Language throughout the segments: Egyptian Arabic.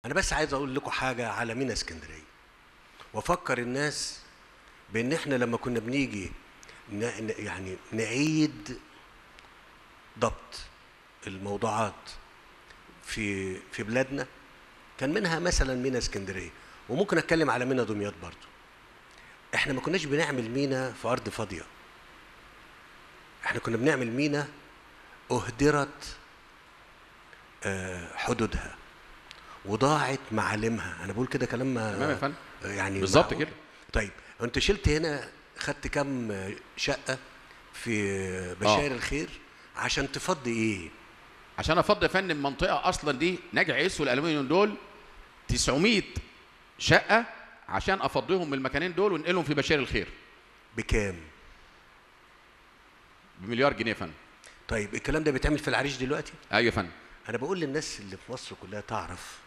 انا بس عايز اقول لكم حاجه على مينا اسكندريه وافكر الناس بان احنا لما كنا بنيجي ن... ن- يعني نعيد ضبط الموضوعات في في بلادنا كان منها مثلا مينا اسكندريه وممكن اتكلم على مينا دمياط برضو احنا ما كناش بنعمل مينا في ارض فاضيه احنا كنا بنعمل مينا اهدرت آه، حدودها وضاعت معالمها انا بقول كده كلام تمام يا فندم يعني بالظبط معقول؟ كده. طيب انت شلت هنا خدت كام شقه في بشاير الخير عشان تفضي ايه عشان افضي يا فندم منطقه اصلا دي ناجي عيسو والالومنيوم دول 900 شقه عشان افضيهم من المكانين دول وانقلهم في بشير الخير بكام بمليار جنيه يا فندم طيب الكلام ده بيتعمل في العريش دلوقتي ايوه يا فندم انا بقول للناس اللي في مصر كلها تعرف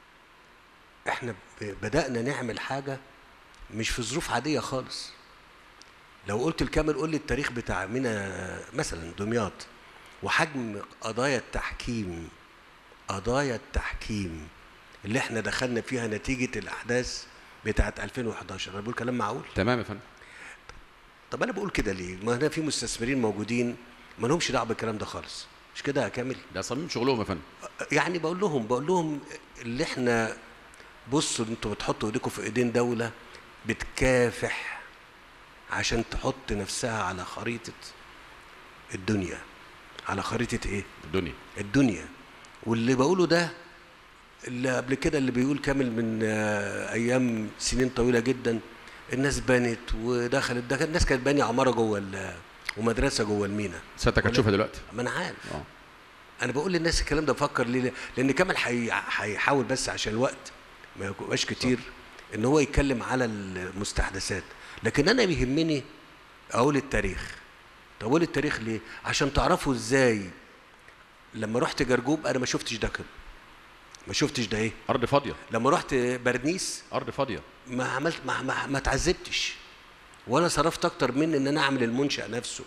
احنا ب- بدأنا نعمل حاجة مش في ظروف عادية خالص لو قلت الكامل قول لي التاريخ بتاع مينا مثلا دمياط وحجم قضايا التحكيم قضايا التحكيم اللي احنا دخلنا فيها نتيجة الأحداث بتاعت 2011 أنا بقول كلام معقول تمام يا فندم طب أنا بقول كده ليه ما هنا في مستثمرين موجودين ما لهمش دعوة بالكلام ده خالص مش كده يا كامل ده صميم شغلهم يا فندم يعني بقول لهم بقول لهم اللي احنا بصوا انتوا بتحطوا ايديكم في ايدين دوله بتكافح عشان تحط نفسها على خريطه الدنيا على خريطه ايه؟ الدنيا الدنيا واللي بقوله ده اللي قبل كده اللي بيقول كامل من آه، ايام سنين طويله جدا الناس بنت ودخلت ده الناس كانت بانيه عماره جوه ال- ومدرسه جوه المينا سيادتك هتشوفها دلوقتي ما انا عارف اه انا بقول للناس الكلام ده بفكر ليه لان كمال حي- هيحاول بس عشان الوقت ما يبقاش كتير ان هو يتكلم على المستحدثات لكن انا بيهمني اقول التاريخ طب اقول التاريخ ليه عشان تعرفوا ازاي لما رحت جرجوب انا ما شفتش ده كده ما شفتش ده ايه ارض فاضيه لما رحت برنيس ارض فاضيه ما عملت ما, ما, ما تعذبتش ولا صرفت اكتر من ان انا اعمل المنشأ نفسه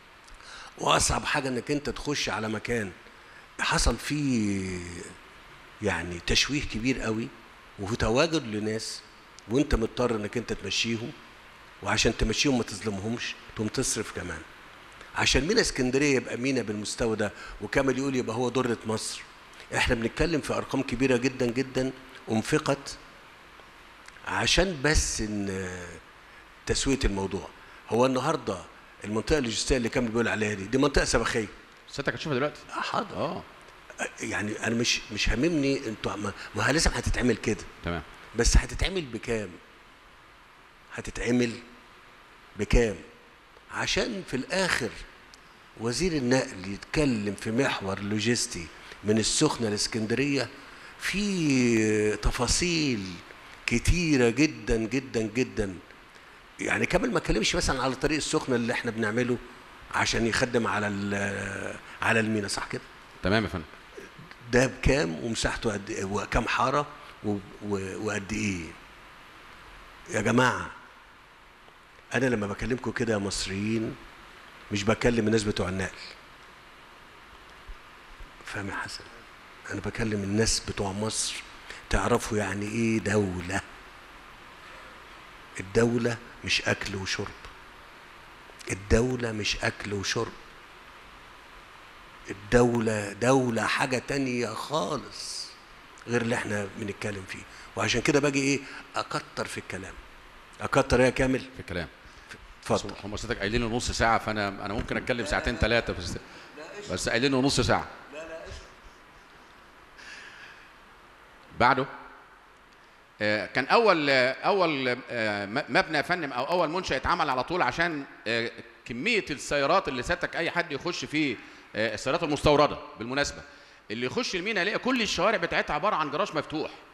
واصعب حاجه انك انت تخش على مكان حصل فيه يعني تشويه كبير قوي وفي تواجد لناس وانت مضطر انك انت تمشيهم وعشان تمشيهم ما تظلمهمش تقوم تصرف كمان عشان مينا اسكندريه يبقى مينا بالمستوى ده وكامل يقول يبقى هو ضره مصر احنا بنتكلم في ارقام كبيره جدا جدا انفقت عشان بس ان تسويه الموضوع هو النهارده المنطقه اللوجستيه اللي كامل بيقول عليها دي دي منطقه سبخيه سيادتك هتشوفها دلوقتي آه، حاضر اه يعني انا مش مش هاممني انتوا ما ما هي لازم هتتعمل كده تمام بس هتتعمل بكام هتتعمل بكام عشان في الاخر وزير النقل يتكلم في محور لوجستي من السخنه لاسكندريه في تفاصيل كتيره جدا جدا جدا يعني كامل ما اتكلمش مثلا على طريق السخنه اللي احنا بنعمله عشان يخدم على ال- على المينا صح كده تمام يا فندم ده بكام ومساحته قد ايه وكام حاره و- و- وقد ايه يا جماعه انا لما بكلمكم كده يا مصريين مش بكلم الناس بتوع النقل فاهم يا حسن انا بكلم الناس بتوع مصر تعرفوا يعني ايه دوله الدوله مش اكل وشرب الدوله مش اكل وشرب الدولة دولة حاجة تانية خالص غير اللي احنا بنتكلم فيه وعشان كده باجي ايه اكتر في الكلام اكتر يا كامل في الكلام اتفضل هم سيادتك قايلين له نص ساعه فانا انا ممكن اتكلم ساعتين ثلاثه بس بس قايلين له نص ساعه بعده آه، كان اول آه، اول آه، م- مبنى يا فندم او اول منشا يتعمل على طول عشان آه، كميه السيارات اللي سيادتك اي حد يخش فيه آه، السيارات المستورده بالمناسبه اللي يخش المينا يلاقي كل الشوارع بتاعتها عباره عن جراج مفتوح